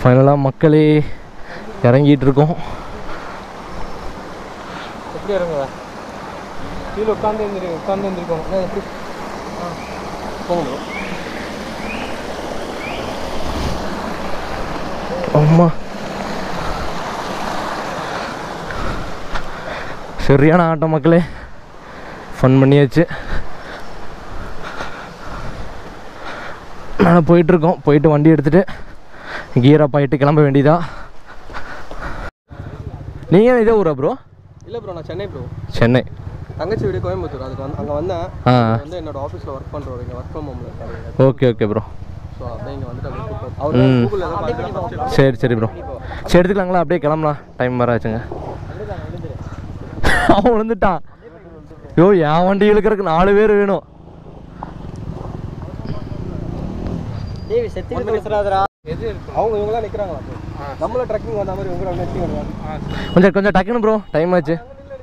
ஃபைனலாக மக்களே இறங்கிட்டு இருக்கோம் எப்படி இறங்குவ கீழே உட்காந்து எழுந்திரி உட்காந்து எழுந்திருக்கோம் ஏன் எப்படி ஆ போங்க அம்மா சரியான ஆட்டம் மக்களே ஃபன் பண்ணியாச்சு மேலே போயிட்டுருக்கோம் போயிட்டு வண்டி எடுத்துகிட்டு கியர் அப் ஆகிட்டு கிளம்ப வேண்டியதா நீங்கள் இதே ஊரா ப்ரோ இல்லை ப்ரோ நான் சென்னை ப்ரோ சென்னை தங்கச்சி வீடு கோயம்புத்தூர் அதுக்கு வந்து அங்கே வந்தேன் ஆ வந்து என்னோட ஆஃபீஸில் ஒர்க் பண்ணுறவர் இங்கே ஒர்க் ஃப்ரம் ஹோமில் இருக்காரு ஓகே ஓகே ப்ரோ ஸோ அதான் இங்கே வந்துட்டு அப்படியே கூப்பிட்டு அவர் ம். கூகுளில் ஏதோ பார்த்து சரி சரி ப்ரோ சரி எடுத்துக்கலாங்களா அப்படியே கிளம்பலாம் டைம் வர ஆச்சுங்க அவன் விழுந்துட்டான் ஐயோ என் வண்டி இழுக்கிறதுக்கு நாலு பேர் வேணும் எது இருக்கு அவங்க இவங்களாம் நிற்கிறாங்களா ப்ரோ நம்மள ட்ரக்கிங் வந்த மாதிரி உங்களை நிறுத்தி வருவாங்க கொஞ்சம் கொஞ்சம் டக்குன்னு ப்ரோ டைம் ஆச்சு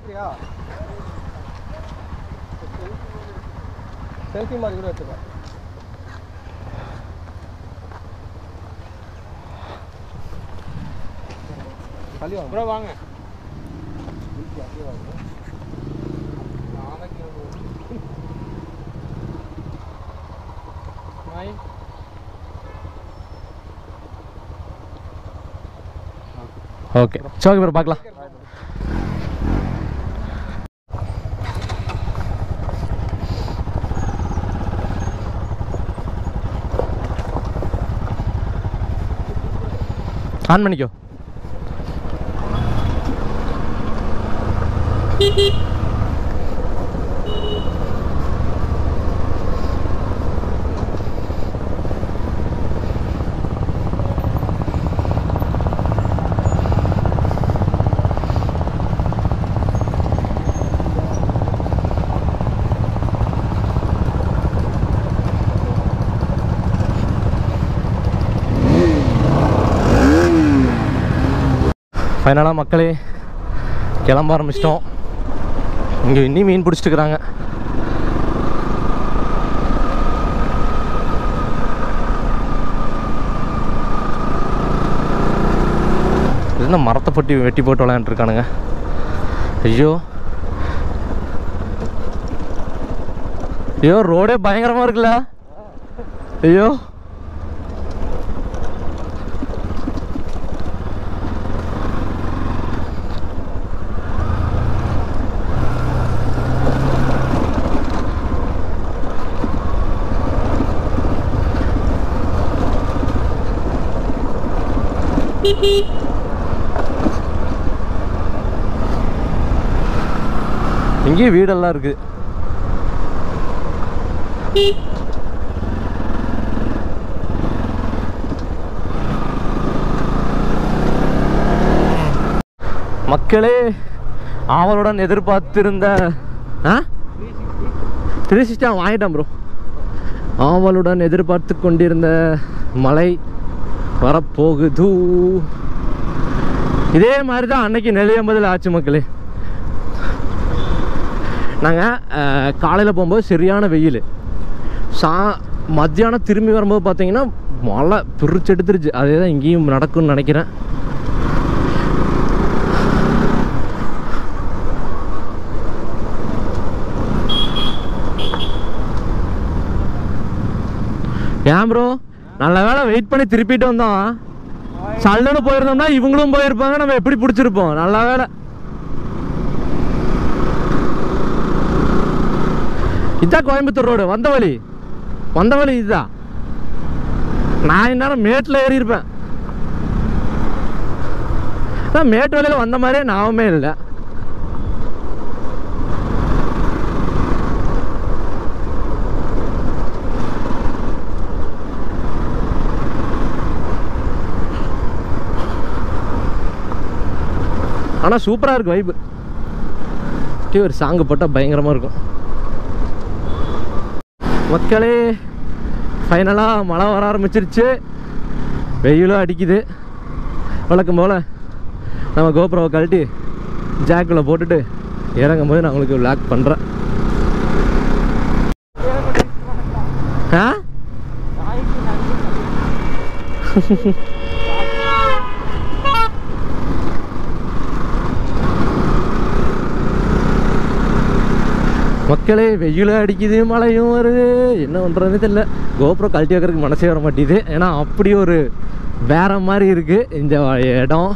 செல்ஃபி மாதிரி கூட எடுத்துக்கோ ப்ரோ வாங்க ஓகே சரி ஓகே ப்ரோ பார்க்கலாம் ஆன் பண்ணிக்கோ ஃபைனலாக மக்களே கிளம்ப ஆரம்பிச்சிட்டோம் இங்கே இன்னும் மீன் பிடிச்சிட்டுக்கிறாங்க இது என்ன மரத்தை பட்டி வெட்டி போட்டு விளையாண்டுருக்கானுங்க ஐயோ ஐயோ ரோடே பயங்கரமாக இருக்குல்ல ஐயோ இங்கேயும் வீடெல்லாம் இருக்கு மக்களே ஆவலுடன் எதிர்பார்த்திருந்த ஆ த்ரீ சிக்ஸ்டி வாங்கிட்டேன் ப்ரோ ஆவலுடன் எதிர்பார்த்து கொண்டிருந்த மழை வரப்போகுது இதே மாதிரி தான் அன்னைக்கு நெல்லியம்பதில் ஆச்சு மக்களே நாங்கள் காலையில் போகும்போது சரியான வெயில் சா மத்தியானம் திரும்பி வரும்போது பார்த்தீங்கன்னா மழை பிரிச்சு எடுத்துருச்சு அதே தான் இங்கேயும் நடக்கும்னு நினைக்கிறேன் ஏன் ப்ரோ நல்ல வேளை வெயிட் பண்ணி திருப்பிட்டு வந்தோம் சல்லுன்னு போயிருந்தோம்னா இவங்களும் போயிருப்பாங்க நம்ம எப்படி பிடிச்சிருப்போம் நல்ல வேலை இதான் கோயம்புத்தூர் ரோடு வந்த வழி வந்த வழி இதுதான் நான் இந்நேரம் மேட்டில் ஏறி இருப்பேன் அதான் மேட்டு வழியில் வந்த மாதிரியே ஞாபகமே இல்லை ஆனால் சூப்பராக இருக்கு வைப்பு ஒரு சாங்கு போட்டால் பயங்கரமாக இருக்கும் மக்களே ஃபைனலாக மழை வர ஆரம்பிச்சிருச்சு வெயிலும் அடிக்குது வழக்கம் போல் நம்ம கோபுரவை கழட்டி ஜாக்கில் போட்டுட்டு இறங்கும் போது நான் உங்களுக்கு லாக் பண்ணுறேன் ஆ மக்களே வெயிலும் அடிக்குது மழையும் வருது என்ன பண்ணுறதுன்னு தெரியல கோபுரம் கழட்டி வைக்கிறதுக்கு மனசே வர மாட்டேங்குது ஏன்னா அப்படி ஒரு வேற மாதிரி இருக்குது இந்த இடம்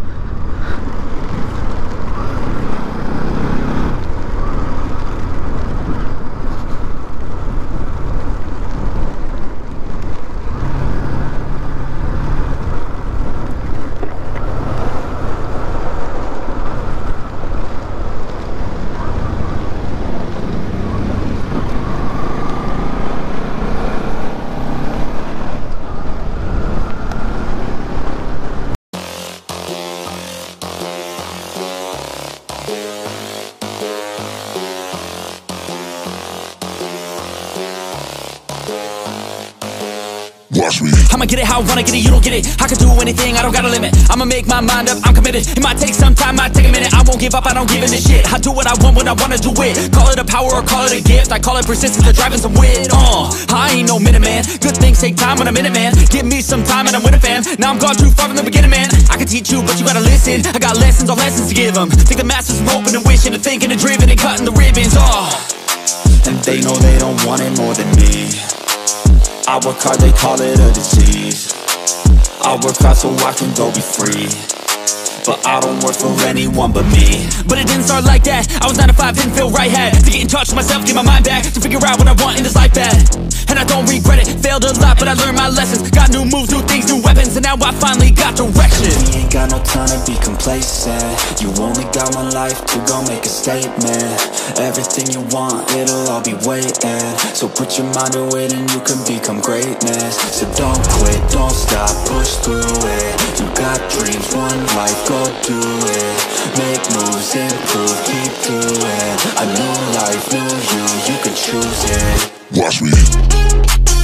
Watch me. I'ma get it how I wanna get it, you don't get it. I can do anything, I don't got a limit. I'ma make my mind up, I'm committed. It might take some time, might take a minute. I won't give up, I don't give in a shit. I do what I want when I wanna do it. Call it a power or call it a gift. I call it persistence, the driving some wit. Uh, I ain't no minute man. Good things take time when I'm in it, man. Give me some time and I'm with a fam. Now I'm gone too far from the beginning, man. I can teach you, but you gotta listen. I got lessons on lessons to give them. Think the masters are open and wishing and thinking and driven and cutting the ribbons. Oh, and they know they don't want it more than me. I work hard, they call it a disease. I work hard so I can go be free. But I don't work for anyone but me. But it didn't start like that. I was 9 to 5, didn't feel right. Had to get in touch with myself, get my mind back. To figure out what I want in this life bad. And I don't regret it. Failed a lot, but I learned my lessons. Got new moves, new things, new weapons. And now I finally got direction. We ain't got no time to be complacent You only got one life to go make a statement Everything you want, it'll all be waiting So put your mind to it and you can become greatness So don't quit, don't stop, push through it You got dreams, one life, go do it Make moves, improve, keep doing A new life, new you, you can choose it Watch me.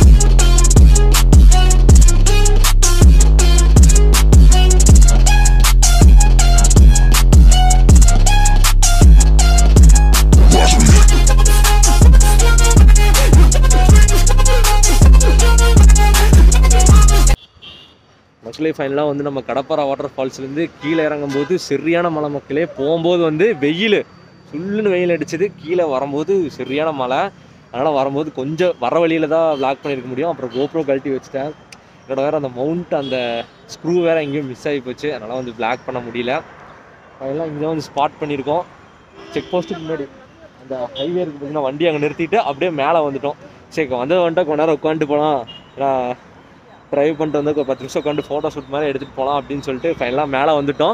Watch me. மக்களே ஃபைனலாக வந்து நம்ம கடப்பாரா water ஃபால்ஸ்லேருந்து கீழே இறங்கும்போது சரியான மலை மக்களே போகும்போது வந்து வெயில் சுள்ளுன்னு வெயில் அடிச்சது கீழே வரும்போது சரியான மழை அதனால் வரும்போது கொஞ்சம் வர வழியில் தான் வ்ளாக் பண்ணியிருக்க முடியும் அப்புறம் கோப்ரோ கழட்டி வச்சுட்டேன் என்னோட வேறு அந்த மவுண்ட் அந்த ஸ்க்ரூ வேறு எங்கேயும் மிஸ் ஆகி போச்சு அதனால் வந்து வ்ளாக் பண்ண முடியல அதெல்லாம் இங்கே வந்து ஸ்பாட் பண்ணியிருக்கோம் செக் போஸ்ட்டுக்கு முன்னாடி அந்த ஹைவே இருக்குது பார்த்தீங்கன்னா வண்டி அங்கே நிறுத்திட்டு அப்படியே மேலே வந்துட்டோம் சரி வந்து வந்துட்டா கொஞ்ச நேரம் உட்காந்துட்டு போகலாம் ஏன்னா ட்ரைவ் பண்ணிட்டு வந்து ஒரு பத்து நிமிஷம் உட்காந்து ஃபோட்டோ ஷூட் மாதிரி எடுத்துகிட்டு போகலாம் அப்படின்னு சொல்லிட்டு ஃபைனலாக மேலே வந்துட்டோம்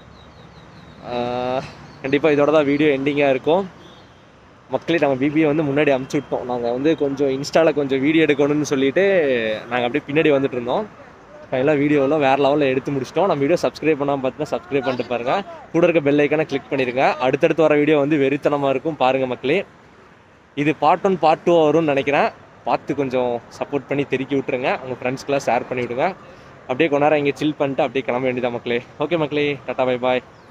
கண்டிப்பாக இதோட தான் வீடியோ எண்டிங்காக இருக்கும் மக்களே நம்ம பிபியை வந்து முன்னாடி அமுச்சு விட்டோம் நாங்கள் வந்து கொஞ்சம் இன்ஸ்டாவில் கொஞ்சம் வீடியோ எடுக்கணும்னு சொல்லிட்டு நாங்கள் அப்படியே பின்னாடி வந்துட்டு இருந்தோம் ஃபைனலாக வீடியோவில் வேறு லெவலில் எடுத்து முடிச்சிட்டோம் நம்ம வீடியோ சப்ஸ்கிரைப் பண்ணாமல் பார்த்தீங்கன்னா சப்ஸ்கிரைப் பண்ணிட்டு பாருங்கள் கூட இருக்க பெல் ஐக்கானை கிளிக் பண்ணிடுங்க அடுத்தடுத்து வர வீடியோ வந்து வெறித்தனமாக இருக்கும் பாருங்கள் மக்களே இது பார்ட் ஒன் பார்ட் டூ வரும்னு நினைக்கிறேன் பார்த்து கொஞ்சம் சப்போர்ட் பண்ணி தெருக்கி விட்டுருங்க உங்கள் ஃப்ரெண்ட்ஸ்க்கெலாம் ஷேர் பண்ணி விடுங்க அப்படியே கொஞ்ச நேரம் இங்கே சில் பண்ணிட்டு அப்படியே கிளம்ப வேண்டியதா மக்களே ஓகே மக்களே டாட்டா பை பாய்